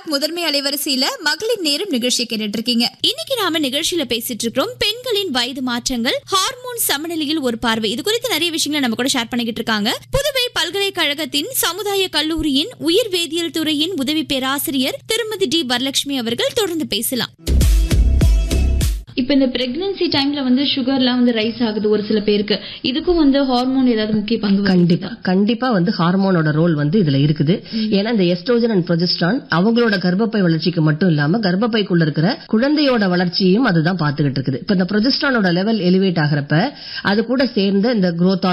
talk முதன்மை அலைவரிசையில மகளிர் நேரம் நிகழ்ச்சி கேட்டுட்டு இருக்கீங்க இன்னைக்கு நாம நிகழ்ச்சியில பேசிட்டு இருக்கிறோம் பெண்களின் வயது மாற்றங்கள் ஹார்மோன் சமநிலையில் ஒரு பார்வை இது குறித்து நிறைய விஷயங்களை நம்ம கூட ஷேர் பண்ணிக்கிட்டு இருக்காங்க புதுவை பல்கலைக்கழகத்தின் சமுதாய கல்லூரியின் உயிர் வேதியியல் துறையின் உதவி பேராசிரியர் திருமதி டி வரலட்சுமி அவர்கள் தொடர்ந்து பேசலாம் இப்போ இந்த பிரெக்னன்சி டைம்ல வந்து சுகர்லாம் வந்து ரைஸ் ஆகுது ஒரு சில பேருக்கு இதுக்கும் வந்து ஹார்மோன் ஏதாவது முக்கிய பங்கு கண்டிப்பா கண்டிப்பா வந்து ஹார்மோனோட ரோல் வந்து இதுல இருக்குது ஏன்னா இந்த எஸ்ட்ரோஜன் அண்ட் ப்ரொஜெஸ்ட்ரான் அவங்களோட கர்ப்பப்பை வளர்ச்சிக்கு மட்டும் இல்லாம கர்ப்பப்பைக்குள்ள இருக்கிற குழந்தையோட வளர்ச்சியும் அதுதான் பாத்துக்கிட்டு இருக்குது இப்ப இந்த ப்ரொஜெஸ்ட்ரானோட லெவல் எலிவேட் ஆகிறப்ப அது கூட சேர்ந்து இந்த growth